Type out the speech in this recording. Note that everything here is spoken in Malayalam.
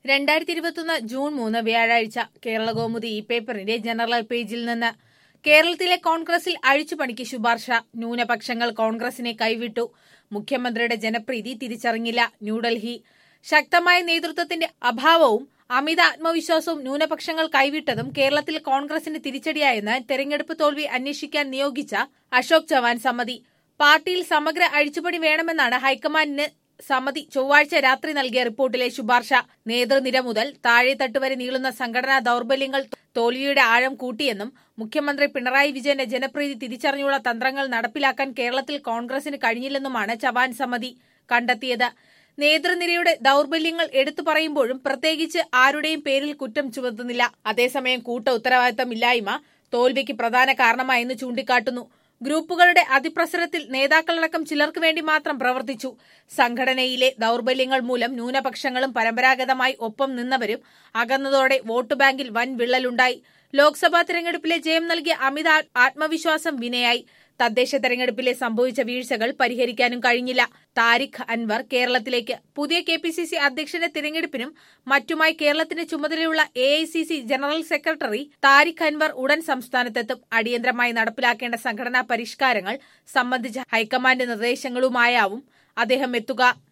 രണ്ടായിരത്തി ഇരുപത്തൊന്ന് ജൂൺ മൂന്ന് വ്യാഴാഴ്ച കേരള കൗമുദി ഈ പേപ്പറിന്റെ ജനറൽ പേജിൽ നിന്ന് കേരളത്തിലെ കോൺഗ്രസിൽ അഴിച്ചുപണിക്ക് ശുപാർശ ന്യൂനപക്ഷങ്ങൾ കോൺഗ്രസിനെ കൈവിട്ടു മുഖ്യമന്ത്രിയുടെ ജനപ്രീതി തിരിച്ചറിഞ്ഞില്ല ന്യൂഡൽഹി ശക്തമായ നേതൃത്വത്തിന്റെ അഭാവവും അമിത ആത്മവിശ്വാസവും ന്യൂനപക്ഷങ്ങൾ കൈവിട്ടതും കേരളത്തിൽ കോൺഗ്രസിന് തിരിച്ചടിയായെന്ന് തെരഞ്ഞെടുപ്പ് തോൽവി അന്വേഷിക്കാൻ നിയോഗിച്ച അശോക് ചവാൻ സമിതി പാർട്ടിയിൽ സമഗ്ര അഴിച്ചുപണി വേണമെന്നാണ് ഹൈക്കമാൻഡിന് സമിതി ചൊവ്വാഴ്ച രാത്രി നൽകിയ റിപ്പോർട്ടിലെ ശുപാർശ നേതൃനിര മുതൽ താഴെത്തട്ട് വരെ നീളുന്ന സംഘടനാ ദൌർബല്യങ്ങൾ തോൽവിയുടെ ആഴം കൂട്ടിയെന്നും മുഖ്യമന്ത്രി പിണറായി വിജയന്റെ ജനപ്രീതി തിരിച്ചറിഞ്ഞുള്ള തന്ത്രങ്ങൾ നടപ്പിലാക്കാൻ കേരളത്തിൽ കോൺഗ്രസിന് കഴിഞ്ഞില്ലെന്നുമാണ് ചവാൻ സമിതി കണ്ടെത്തിയത് നേതൃനിരയുടെ ദൌർബല്യങ്ങൾ എടുത്തു പറയുമ്പോഴും പ്രത്യേകിച്ച് ആരുടെയും പേരിൽ കുറ്റം ചുമത്തുന്നില്ല അതേസമയം കൂട്ട ഉത്തരവാദിത്തമില്ലായ്മ തോൽവിക്ക് പ്രധാന കാരണമായെന്ന് ചൂണ്ടിക്കാട്ടുന്നു ഗ്രൂപ്പുകളുടെ അതിപ്രസരത്തിൽ നേതാക്കളടക്കം ചിലർക്ക് വേണ്ടി മാത്രം പ്രവർത്തിച്ചു സംഘടനയിലെ ദൌർബല്യങ്ങൾ മൂലം ന്യൂനപക്ഷങ്ങളും പരമ്പരാഗതമായി ഒപ്പം നിന്നവരും അകന്നതോടെ വോട്ട് ബാങ്കിൽ വൻ വിള്ളലുണ്ടായി ലോക്സഭാ തെരഞ്ഞെടുപ്പിലെ ജയം നൽകിയ അമിത ആത്മവിശ്വാസം വിനയായി തദ്ദേശ തെരഞ്ഞെടുപ്പിലെ സംഭവിച്ച വീഴ്ചകൾ പരിഹരിക്കാനും കഴിഞ്ഞില്ല താരിഖ് അൻവർ കേരളത്തിലേക്ക് പുതിയ കെ പി സി സി അധ്യക്ഷന്റെ തിരഞ്ഞെടുപ്പിനും മറ്റുമായി കേരളത്തിന് ചുമതലയുള്ള A I C C general secretary Tariq Anwar ഉടൻ സംസ്ഥാനത്തെത്തും അടിയന്തരമായി നടപ്പിലാക്കേണ്ട സംഘടനാ പരിഷ്കാരങ്ങൾ സംബന്ധിച്ച ഹൈക്കമാൻഡ് നിർദ്ദേശങ്ങളുമായാവും അദ്ദേഹം എത്തുക